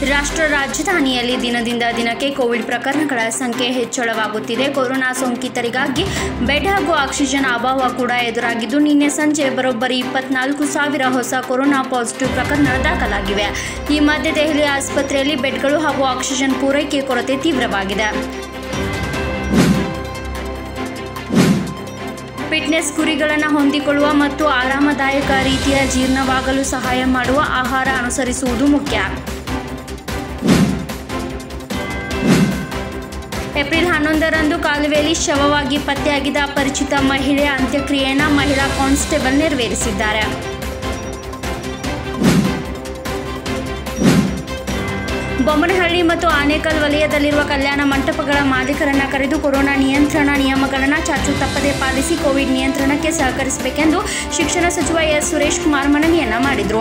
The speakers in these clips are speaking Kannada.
ರಾಷ್ಟ್ರ ರಾಜಧಾನಿಯಲ್ಲಿ ದಿನದಿಂದ ದಿನಕ್ಕೆ ಕೋವಿಡ್ ಪ್ರಕರಣಗಳ ಸಂಖ್ಯೆ ಹೆಚ್ಚಳವಾಗುತ್ತಿದೆ ಕೊರೋನಾ ಸೋಂಕಿತರಿಗಾಗಿ ಬೆಡ್ ಹಾಗೂ ಆಕ್ಸಿಜನ್ ಅಭಾವ ಕೂಡ ಎದುರಾಗಿದ್ದು ನಿನ್ನೆ ಸಂಜೆ ಬರೋಬ್ಬರಿ ಇಪ್ಪತ್ನಾಲ್ಕು ಸಾವಿರ ಹೊಸ ಕೊರೋನಾ ಪಾಸಿಟಿವ್ ಪ್ರಕರಣ ದಾಖಲಾಗಿವೆ ಈ ಮಧ್ಯೆ ದೆಹಲಿ ಆಸ್ಪತ್ರೆಯಲ್ಲಿ ಬೆಡ್ಗಳು ಹಾಗೂ ಆಕ್ಸಿಜನ್ ಪೂರೈಕೆ ಕೊರತೆ ತೀವ್ರವಾಗಿದೆ ಫಿಟ್ನೆಸ್ ಗುರಿಗಳನ್ನು ಹೊಂದಿಕೊಳ್ಳುವ ಮತ್ತು ಆರಾಮದಾಯಕ ರೀತಿಯ ಜೀರ್ಣವಾಗಲು ಸಹಾಯ ಮಾಡುವ ಆಹಾರ ಅನುಸರಿಸುವುದು ಮುಖ್ಯ ಏಪ್ರಿಲ್ ಹನ್ನೊಂದರಂದು ಕಾಲುವೆಯಲ್ಲಿ ಶವವಾಗಿ ಪತ್ತೆಯಾಗಿದ್ದ ಅಪರಿಚಿತ ಮಹಿಳೆಯ ಅಂತ್ಯಕ್ರಿಯೆಯನ್ನು ಮಹಿಳಾ ಕಾನ್ಸ್ಟೇಬಲ್ ನೆರವೇರಿಸಿದ್ದಾರೆ ಬೊಮ್ಮನಹಳ್ಳಿ ಮತ್ತು ಆನೇಕಲ್ ವಲಯದಲ್ಲಿರುವ ಕಲ್ಯಾಣ ಮಂಟಪಗಳ ಮಾಲೀಕರನ್ನ ಕರೆದು ಕೊರೋನಾ ನಿಯಂತ್ರಣ ನಿಯಮಗಳನ್ನು ಚಾಚು ತಪ್ಪದೆ ಪಾಲಿಸಿ ಕೋವಿಡ್ ನಿಯಂತ್ರಣಕ್ಕೆ ಸಹಕರಿಸಬೇಕೆಂದು ಶಿಕ್ಷಣ ಸಚಿವ ಎಸ್ ಸುರೇಶ್ ಕುಮಾರ್ ಮನವಿಯನ್ನ ಮಾಡಿದರು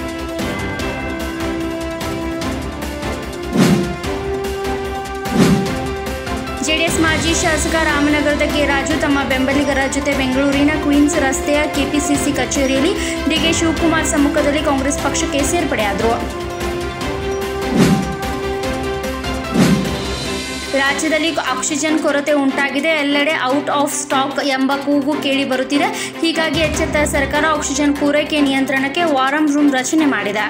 ಜೆಡಿಎಸ್ ಮಾಜಿ ಶಾಸಕ ರಾಮನಗರದ ಕೆ ರಾಜು ತಮ್ಮ ಬೆಂಬಲಿಗರ ಜೊತೆ ಬೆಂಗಳೂರಿನ ಕ್ವೀನ್ಸ್ ರಸ್ತೆಯ ಕೆಪಿಸಿಸಿ ಕಚೇರಿಯಲ್ಲಿ ಡಿಕೆ ಶಿವಕುಮಾರ್ ಸಮ್ಮುಖದಲ್ಲಿ ಕಾಂಗ್ರೆಸ್ ಪಕ್ಷಕ್ಕೆ ಸೇರ್ಪಡೆಯಾದರು ರಾಜ್ಯದಲ್ಲಿ ಆಕ್ಸಿಜನ್ ಕೊರತೆ ಉಂಟಾಗಿದೆ ಎಲ್ಲೆಡೆ ಔಟ್ ಆಫ್ ಸ್ಟಾಕ್ ಎಂಬ ಕೂಗು ಕೇಳಿ ಬರುತ್ತಿದೆ ಹೀಗಾಗಿ ಎಚ್ಚೆತ್ತ ಸರ್ಕಾರ ಆಕ್ಸಿಜನ್ ಪೂರೈಕೆ ನಿಯಂತ್ರಣಕ್ಕೆ ವಾರಂ ರೂಮ್ ರಚನೆ ಮಾಡಿದೆ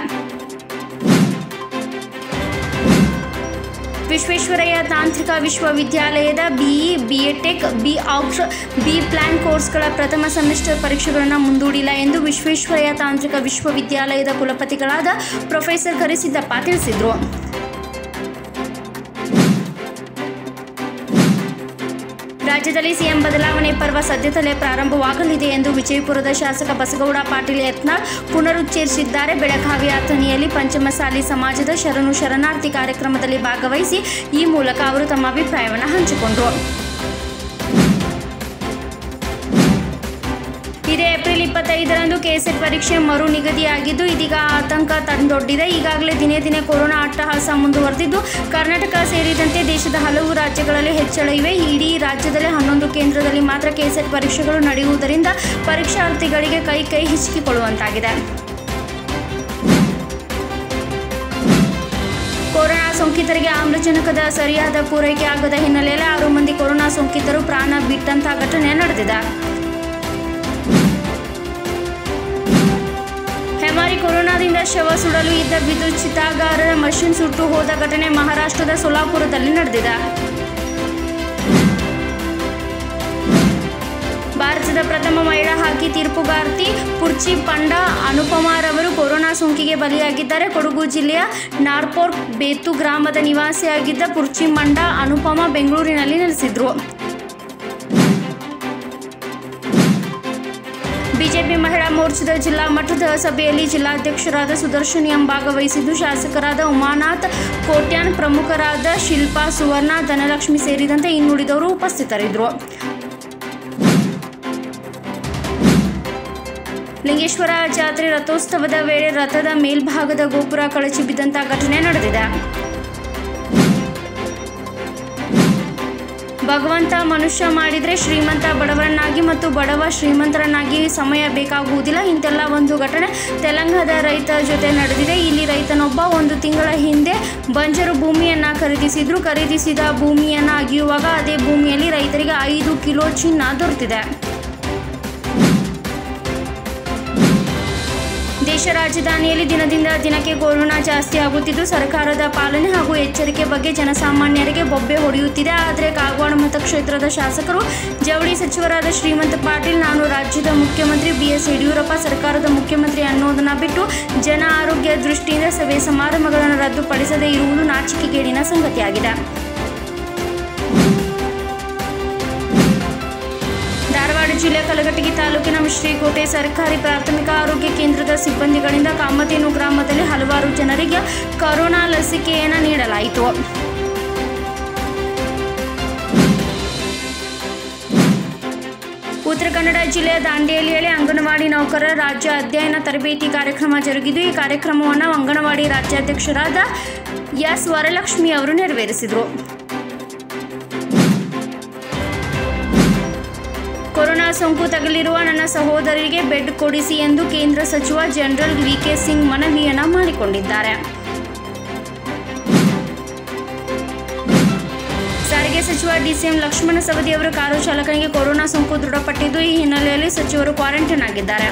ವಿಶ್ವೇಶ್ವರಯ್ಯ ತಾಂತ್ರಿಕ ವಿಶ್ವವಿದ್ಯಾಲಯದ ಬಿಇ ಬಿಎಟೆಕ್ ಬಿ ಆಕ್ಟ್ ಬಿ ಪ್ಲಾನ್ ಕೋರ್ಸ್ಗಳ ಪ್ರಥಮ ಸೆಮಿಸ್ಟರ್ ಪರೀಕ್ಷೆಗಳನ್ನು ಮುಂದೂಡಿಲ್ಲ ಎಂದು ವಿಶ್ವೇಶ್ವರಯ್ಯ ತಾಂತ್ರಿಕ ವಿಶ್ವವಿದ್ಯಾಲಯದ ಕುಲಪತಿಗಳಾದ ಪ್ರೊಫೆಸರ್ ಕರಿಸಿದ್ದಪ್ಪ ತಿಳಿಸಿದರು ರಾಜ್ಯದಲ್ಲಿ ಸಿಎಂ ಬದಲಾವಣೆ ಪರ್ವ ಸದ್ಯದಲ್ಲೇ ಪ್ರಾರಂಭವಾಗಲಿದೆ ಎಂದು ವಿಜಯಪುರದ ಶಾಸಕ ಬಸಗೌಡ ಪಾಟೀಲ್ ಯತ್ನಾಳ್ ಪುನರುಚ್ಚರಿಸಿದ್ದಾರೆ ಬೆಳಗಾವಿ ಅಥಣಿಯಲ್ಲಿ ಪಂಚಮಸಾಲಿ ಸಮಾಜದ ಶರಣು ಶರಣಾರ್ಥಿ ಕಾರ್ಯಕ್ರಮದಲ್ಲಿ ಭಾಗವಹಿಸಿ ಈ ಮೂಲಕ ಅವರು ತಮ್ಮ ಅಭಿಪ್ರಾಯವನ್ನು ಹಂಚಿಕೊಂಡರು ಇದೇ ಏಪ್ರಿಲ್ ಇಪ್ಪತ್ತೈದರಂದು ಕೆಸೆಟ್ ಪರೀಕ್ಷೆ ಮರು ನಿಗದಿಯಾಗಿದ್ದು ಇದೀಗ ಆತಂಕ ತಂದೊಡ್ಡಿದೆ ಈಗಾಗಲೇ ದಿನೇ ದಿನೇ ಕೊರೋನಾ ಅಟ್ಟಹಾಸ ಮುಂದುವರೆದಿದ್ದು ಕರ್ನಾಟಕ ಸೇರಿದಂತೆ ದೇಶದ ಹಲವು ರಾಜ್ಯಗಳಲ್ಲಿ ಹೆಚ್ಚಳ ಇವೆ ಇಡೀ ರಾಜ್ಯದಲ್ಲಿ ಹನ್ನೊಂದು ಕೇಂದ್ರದಲ್ಲಿ ಮಾತ್ರ ಕೆಸೆಟ್ ಪರೀಕ್ಷೆಗಳು ನಡೆಯುವುದರಿಂದ ಪರೀಕ್ಷಾರ್ಥಿಗಳಿಗೆ ಕೈ ಕೈ ಹಿಚ್ಕಿಕೊಳ್ಳುವಂತಾಗಿದೆ ಕೊರೋನಾ ಸೋಂಕಿತರಿಗೆ ಆಮ್ಲಜನಕದ ಸರಿಯಾದ ಪೂರೈಕೆ ಆಗದ ಹಿನ್ನೆಲೆಯಲ್ಲಿ ಆರು ಮಂದಿ ಕೊರೋನಾ ಸೋಂಕಿತರು ಪ್ರಾಣ ಬಿಟ್ಟಂತಹ ಘಟನೆ ನಡೆದಿದೆ ಹೆಮಾರಿ ಕೊರೋನಾದಿಂದ ಶವ ಸುಡಲು ಇದ್ದ ವಿದ್ಯುತ್ ಚಿತಾಗಾರರ ಮಷಿನ್ ಸುಟ್ಟು ಹೋದ ಘಟನೆ ಮಹಾರಾಷ್ಟ್ರದ ಸೋಲಾಪುರದಲ್ಲಿ ನಡೆದಿದೆ ಭಾರತದ ಪ್ರಥಮ ಮಹಿಳಾ ಹಾಕಿ ತೀರ್ಪುಗಾರ್ತಿ ಪುರ್ಚಿ ಪಂಡಾ ಅನುಪಮಾರವರು ಕೊರೋನಾ ಸೋಂಕಿಗೆ ಬಲಿಯಾಗಿದ್ದಾರೆ ಕೊಡಗು ಜಿಲ್ಲೆಯ ನಾರ್ಪೋರ್ಟ್ ಬೇತು ಗ್ರಾಮದ ನಿವಾಸಿಯಾಗಿದ್ದ ಪುರ್ಚಿ ಮಂಡಾ ಅನುಪಮ ಬೆಂಗಳೂರಿನಲ್ಲಿ ನೆಲೆಸಿದ್ರು ಬಿಜೆಪಿ ಮಹಿಳಾ ಮೋರ್ಚಾದ ಜಿಲ್ಲಾ ಮಟ್ಟದ ಸಭೆಯಲ್ಲಿ ಜಿಲ್ಲಾಧ್ಯಕ್ಷರಾದ ಸುದರ್ಶನ್ ಎಂ ಭಾಗವಹಿಸಿದ್ದು ಶಾಸಕರಾದ ಉಮಾನಾಥ್ ಕೋಟ್ಯಾನ್ ಪ್ರಮುಖರಾದ ಶಿಲ್ಪಾ ಸುವರ್ಣ ಧನಲಕ್ಷ್ಮಿ ಸೇರಿದಂತೆ ಇನ್ನುಳಿದವರು ಉಪಸ್ಥಿತರಿದ್ದರು ಲಿಂಗೇಶ್ವರ ಜಾತ್ರೆ ರಥೋತ್ಸವದ ವೇಳೆ ರಥದ ಮೇಲ್ಭಾಗದ ಗೋಪುರ ಕಳಚಿ ಬಿದ್ದಂತಹ ಘಟನೆ ನಡೆದಿದೆ ಭಗವಂತ ಮನುಷ್ಯ ಮಾಡಿದರೆ ಶ್ರೀಮಂತ ಬಡವರನ್ನಾಗಿ ಮತ್ತು ಬಡವ ಶ್ರೀಮಂತರನ್ನಾಗಿ ಸಮಯ ಬೇಕಾಗುವುದಿಲ್ಲ ಇಂತೆಲ್ಲ ಒಂದು ಘಟನೆ ತೆಲಂಗಾಣದ ರೈತ ಜೊತೆ ನಡೆದಿದೆ ಇಲ್ಲಿ ರೈತನೊಬ್ಬ ಒಂದು ತಿಂಗಳ ಹಿಂದೆ ಬಂಜರು ಭೂಮಿಯನ್ನು ಖರೀದಿಸಿದ್ರು ಖರೀದಿಸಿದ ಭೂಮಿಯನ್ನು ಅಗಿಯುವಾಗ ಅದೇ ಭೂಮಿಯಲ್ಲಿ ರೈತರಿಗೆ ಐದು ಕಿಲೋ ಚಿನ್ನ ದೊರೆತಿದೆ ದೇಶ ರಾಜಧಾನಿಯಲ್ಲಿ ದಿನದಿಂದ ದಿನಕ್ಕೆ ಕೊರೋನಾ ಜಾಸ್ತಿ ಆಗುತ್ತಿದ್ದು ಸರ್ಕಾರದ ಪಾಲನೆ ಹಾಗೂ ಎಚ್ಚರಿಕೆ ಬಗ್ಗೆ ಜನಸಾಮಾನ್ಯರಿಗೆ ಬೊಬ್ಬೆ ಹೊಡೆಯುತ್ತಿದೆ ಆದರೆ ಕಾಗವಾಡ ಮತಕ್ಷೇತ್ರದ ಶಾಸಕರು ಜವಳಿ ಸಚಿವರಾದ ಶ್ರೀಮಂತ ಪಾಟೀಲ್ ನಾನು ರಾಜ್ಯದ ಮುಖ್ಯಮಂತ್ರಿ ಬಿಎಸ್ ಯಡಿಯೂರಪ್ಪ ಸರ್ಕಾರದ ಮುಖ್ಯಮಂತ್ರಿ ಅನ್ನೋದನ್ನ ಬಿಟ್ಟು ಜನ ಆರೋಗ್ಯ ದೃಷ್ಟಿಯಿಂದ ಸಭೆ ಸಮಾರಂಭಗಳನ್ನು ರದ್ದುಪಡಿಸದೇ ಇರುವುದು ನಾಚಿಕೆಗೇಡಿನ ಸಂಗತಿಯಾಗಿದೆ ಧಾರವಾಡ ಜಿಲ್ಲೆ ಕಲಘಟಗಿ ತಾಲೂಕಿನ ಶ್ರೀಕೋಟೆ ಸರ್ಕಾರಿ ಪ್ರಾಥಮಿಕ ಆರೋಗ್ಯ ಕೇಂದ್ರದ ಸಿಬ್ಬಂದಿಗಳಿಂದ ಕಾಮಧೇನು ಗ್ರಾಮದಲ್ಲಿ ಹಲವಾರು ಜನರಿಗೆ ಕೊರೋನಾ ಲಸಿಕೆಯನ್ನು ನೀಡಲಾಯಿತು ಉತ್ತರ ಕನ್ನಡ ಜಿಲ್ಲೆಯ ದಾಂಡೇಲಿಯಲ್ಲಿ ಅಂಗನವಾಡಿ ನೌಕರರ ರಾಜ್ಯ ಅಧ್ಯಯನ ತರಬೇತಿ ಕಾರ್ಯಕ್ರಮ ಜರುಗಿದ್ದು ಈ ಕಾರ್ಯಕ್ರಮವನ್ನು ಅಂಗನವಾಡಿ ರಾಜ್ಯಾಧ್ಯಕ್ಷರಾದ ಎಸ್ ವರಲಕ್ಷ್ಮಿ ಅವರು ನೆರವೇರಿಸಿದರು ಕೊರೋನಾ ಸೋಂಕು ತಗುಲಿರುವ ನನ್ನ ಸಹೋದರಿಗೆ ಬೆಡ್ ಕೊಡಿಸಿ ಎಂದು ಕೇಂದ್ರ ಸಚಿವ ಜನರಲ್ ವಿ ಕೆ ಸಿಂಗ್ ಮನವಿಯನ್ನ ಮಾಡಿಕೊಂಡಿದ್ದಾರೆ ಸಾರಿಗೆ ಸಚಿವ ಡಿಸಿಎಂ ಲಕ್ಷ್ಮಣ ಸವದಿ ಅವರ ಕಾರು ಚಾಲಕನಿಗೆ ಕೊರೋನಾ ಸೋಂಕು ದೃಢಪಟ್ಟಿದ್ದು ಈ ಹಿನ್ನೆಲೆಯಲ್ಲಿ ಸಚಿವರು ಕ್ವಾರಂಟೈನ್ ಆಗಿದ್ದಾರೆ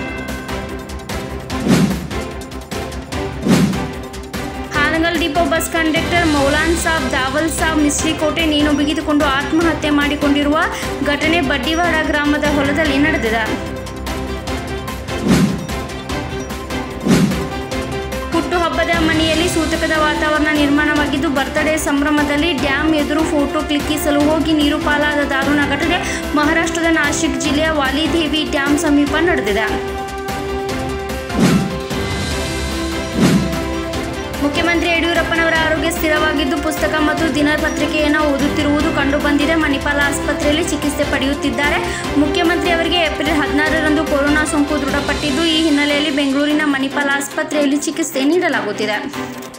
Hanagal depot bus conductor Moulan Sab Daval Sab Misrikote ನೀನು ಬಿಗಿದುಕೊಂಡು ಆತ್ಮಹತ್ಯೆ ಮಾಡಿಕೊಂಡಿರುವ ಘಟನೆ ಬಡ್ಡಿವಾಡ ಗ್ರಾಮದ ಹೊಲದಲ್ಲಿ ನಡೆದಿದೆ ಹುಟ್ಟುಹಬ್ಬದ ಮನೆಯಲ್ಲಿ ಸೂತಕದ ವಾತಾವರಣ ನಿರ್ಮಾಣವಾಗಿದ್ದು ಬರ್ತ್ಡೇ ಸಂಭ್ರಮದಲ್ಲಿ ಡ್ಯಾಮ್ ಎದುರು ಫೋಟೋ ಕ್ಲಿಕ್ಕಿಸಲು ಹೋಗಿ ನೀರು ಪಾಲಾದ ದಾರುಣ ಘಟನೆ ಮಹಾರಾಷ್ಟ್ರದ ನಾಶಿಕ್ ಜಿಲ್ಲೆಯ ವಾಲಿದೇವಿ ಡ್ಯಾಮ್ ಸಮೀಪ ನಡೆದಿದೆ ಮುಖ್ಯಮಂತ್ರಿ ಯಡಿಯೂರಪ್ಪನವರ ಆರೋಗ್ಯ ಸ್ಥಿರವಾಗಿದ್ದು ಪುಸ್ತಕ ಮತ್ತು ದಿನಪತ್ರಿಕೆಯನ್ನು ಓದುತ್ತಿರುವುದು ಕಂಡುಬಂದಿದೆ ಮಣಿಪಾಲ ಆಸ್ಪತ್ರೆಯಲ್ಲಿ ಚಿಕಿತ್ಸೆ ಪಡೆಯುತ್ತಿದ್ದಾರೆ ಮುಖ್ಯಮಂತ್ರಿ ಅವರಿಗೆ ಏಪ್ರಿಲ್ ಹದಿನಾರರಂದು ಕೊರೋನಾ ಸೋಂಕು ದೃಢಪಟ್ಟಿದ್ದು ಈ ಹಿನ್ನೆಲೆಯಲ್ಲಿ ಬೆಂಗಳೂರಿನ ಮಣಿಪಾಲ ಆಸ್ಪತ್ರೆಯಲ್ಲಿ ಚಿಕಿತ್ಸೆ ನೀಡಲಾಗುತ್ತಿದೆ